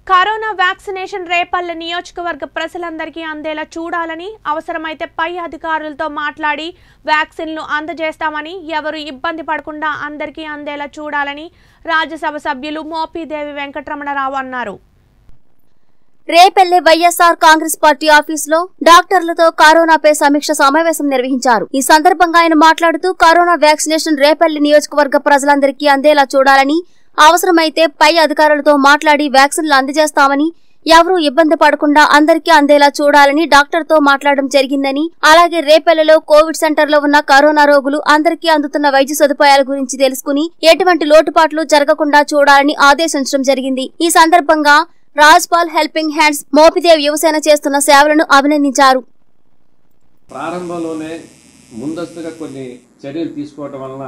corona vaccination Repalle నియోజకవర్గ ప్రజలందరికీ అందేలా చూడాలని అవసరమైతే పై అధికారులతో మాట్లాడి వ్యాక్సిన్లు అందజేస్తామని ఎవరు ఇబ్బంది పడకుండా అందరికీ అందేలా చూడాలని రాజ్యసభ సభ్యులు మోపిదేవి వెంకటరమణరావు అన్నారు రేపెల్లె వైఎస్ఆర్ కాంగ్రెస్ పార్టీ ఆఫీసులో డాక్టర్లతో కరోనాపై సమీక్ష సమావేశం నిర్వహించారు ఈ సందర్భంగా ఆయన మాట్లాడుతూ కరోనా వ్యాక్సినేషన్ రేపల్లి నియోజకవర్గ ప్రజలందరికీ అందేలా చూడాలని అవసరమైతే పై అధికారులతో మాట్లాడి వ్యాక్సిన్లు అందజేస్తామని ఎవరూ ఇబ్బంది పడకుండా అందరికీ అందేలా చూడాలని డాక్టర్తో మాట్లాడడం జరిగిందని అలాగే రేపల్లెలో కోవిడ్ సెంటర్లో ఉన్న కరోనా రోగులు అందరికీ అందుతున్న వైద్య సదుపాయాల గురించి తెలుసుకుని ఎటువంటి లోటుపాట్లు జరగకుండా చూడాలని ఆదేశించడం జరిగింది ఈ సందర్భంగా రాజ్పాల్ హెల్పింగ్ హ్యాండ్స్ మోపిదేవ్ యువసేన చేస్తున్న సేవలను అభినందించారు ప్రారంభంలోనే ముందస్తుగా కొన్ని చర్యలు తీసుకోవటం వలన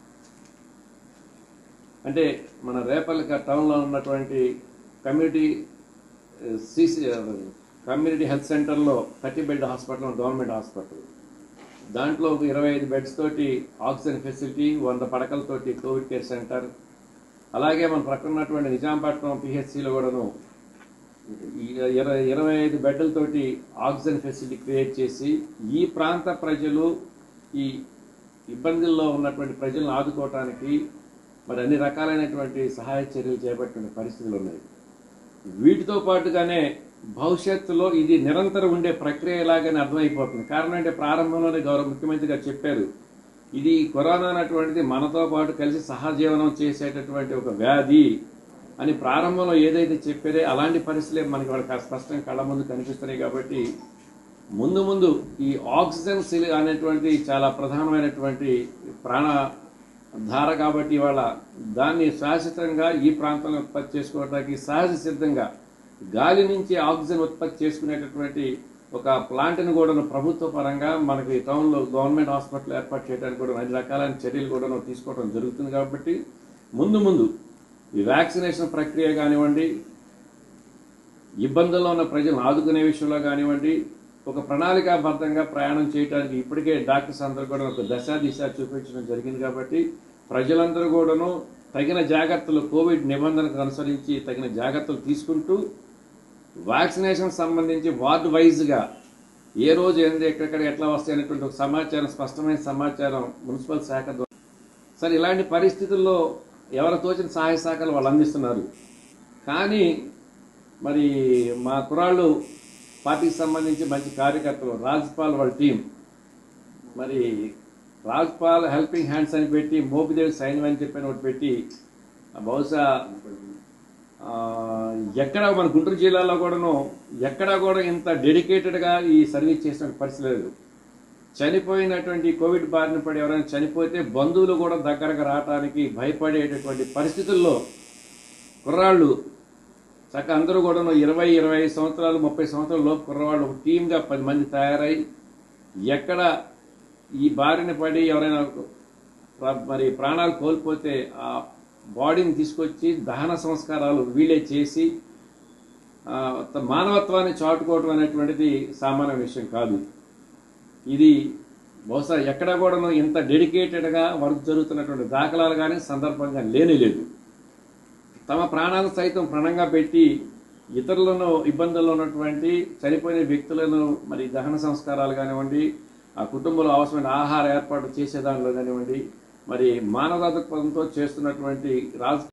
అంటే మన రేపల్లి టౌన్లో ఉన్నటువంటి కమ్యూనిటీ సిసి కమ్యూనిటీ హెల్త్ సెంటర్లో thirty bed hospital government hospital దాంట్లో ఒక ఇరవై ఐదు బెడ్స్ తోటి ఆక్సిజన్ ఫెసిలిటీ వంద పడకలతోటి కోవిడ్ కేర్ సెంటర్ అలాగే మన ప్రక్కన ఉన్నటువంటి నిజాంపట్నం పిహెచ్సిలో కూడాను ఇరవై ఇరవై ఐదు బెడ్లతోటి ఆక్సిజన్ ఫెసిలిటీ క్రియేట్ చేసి ఈ ప్రాంత ప్రజలు ఈ ఇబ్బందుల్లో ఉన్నటువంటి ప్రజలను ఆదుకోవటానికి మరి అన్ని రకాలైనటువంటి సహాయ చర్యలు చేపట్టిన పరిస్థితులు ఉన్నాయి వీటితో పాటుగానే భవిష్యత్తులో ఇది నిరంతరం ఉండే ప్రక్రియ లాగానే అర్థమైపోతుంది కారణం అంటే ప్రారంభంలోనే గౌరవ ముఖ్యమంత్రి గారు చెప్పారు ఇది కరోనా అనేటువంటిది మనతో పాటు కలిసి సహజీవనం చేసేటటువంటి ఒక వ్యాధి అని ప్రారంభంలో ఏదైతే చెప్పారే అలాంటి పరిస్థితులే మనకి వాళ్ళకి స్పష్టంగా కళ్ళ ముందు కనిపిస్తున్నాయి కాబట్టి ముందు ముందు ఈ ఆక్సిజన్ సిలి అనేటువంటి చాలా ప్రధానమైనటువంటి ప్రాణ ధార కాబట్టి ఇవాళ దాన్ని శాశ్వతంగా ఈ ప్రాంతంలో ఉత్పత్తి చేసుకోవడానికి సహజ సిద్ధంగా గాలి నుంచి ఆక్సిజన్ ఉత్పత్తి చేసుకునేటటువంటి ఒక ప్లాంట్ని కూడా ప్రభుత్వ పరంగా మనకి టౌన్లో గవర్నమెంట్ హాస్పిటల్ ఏర్పాటు చేయడానికి కూడా అన్ని రకాలైన చర్యలు కూడా తీసుకోవడం జరుగుతుంది కాబట్టి ముందు ముందు ఈ వ్యాక్సినేషన్ ప్రక్రియ కానివ్వండి ఇబ్బందుల్లో ఉన్న ప్రజలను ఆదుకునే విషయంలో కానివ్వండి ఒక ప్రణాళికాబద్ధంగా ప్రయాణం చేయడానికి ఇప్పటికే డాక్టర్స్ అందరూ కూడా ఒక దశ దిశ చూపించడం జరిగింది కాబట్టి ప్రజలందరూ కూడాను తగిన జాగ్రత్తలు కోవిడ్ నిబంధనకు అనుసరించి తగిన జాగ్రత్తలు తీసుకుంటూ వ్యాక్సినేషన్ సంబంధించి వార్డు వైజ్గా ఏ రోజు ఏంది ఎక్కడెక్కడ ఎట్లా వస్తాయి అనేటువంటి ఒక సమాచారం స్పష్టమైన సమాచారం మున్సిపల్ శాఖ ద్వారా సరే ఇలాంటి పరిస్థితుల్లో ఎవరు తోచిన సహాయ శాఖలు వాళ్ళు అందిస్తున్నారు కానీ మరి మా కురాళ్ళు పార్టీకి సంబంధించి మంచి కార్యకర్తలు రాజ్పాల్ వాళ్ళ టీం మరి రాజ్పాల్ హెల్పింగ్ హ్యాండ్స్ అని పెట్టి మోపిదేవి సైన్యం అని చెప్పిన ఒకటి పెట్టి బహుశా ఆ, ఎక్కడ మన గుంటూరు జిల్లాలో కూడాను ఎక్కడా కూడా ఇంత డెడికేటెడ్గా ఈ సర్వీస్ చేసిన పరిస్థితి లేదు చనిపోయినటువంటి కోవిడ్ బారిన పడి ఎవరైనా చనిపోతే బంధువులు కూడా దగ్గరకు రావడానికి భయపడేటటువంటి పరిస్థితుల్లో కుర్రాళ్ళు చక్కగా అందరూ కూడా ఇరవై ఇరవై ఐదు సంవత్సరాలు ముప్పై సంవత్సరాల లోపు కుర్రవాళ్ళు ఒక టీమ్గా పది మంది తయారై ఎక్కడ ఈ బారిన పడి ఎవరైనా ప్ర- మరి ప్రాణాలు కోల్పోతే ఆ బాడీని తీసుకొచ్చి దహన సంస్కారాలు వీళ్ళే చేసి ఆ, త- మానవత్వాన్ని చాటుకోవటం అనేటువంటిది సామాన్య విషయం కాదు ఇది బహుశా ఎక్కడ కూడా ఇంత డెడికేటెడ్గా వర్క్ జరుగుతున్నటువంటి దాఖలాలు కానీ సందర్భంగా లేనే లేదు తమ ప్రాణాలను సైతం ప్రణంగా పెట్టి ఇతరులను ఇబ్బందుల్లో ఉన్నటువంటి చనిపోయిన వ్యక్తులను మరి దహన సంస్కారాలు కానివ్వండి ఆ కుటుంబంలో అవసరమైన ఆహార ఏర్పాటు చేసే దానిలో కానివ్వండి మరి మానవతా దృక్పథంతో చేస్తున్నటువంటి రాజ్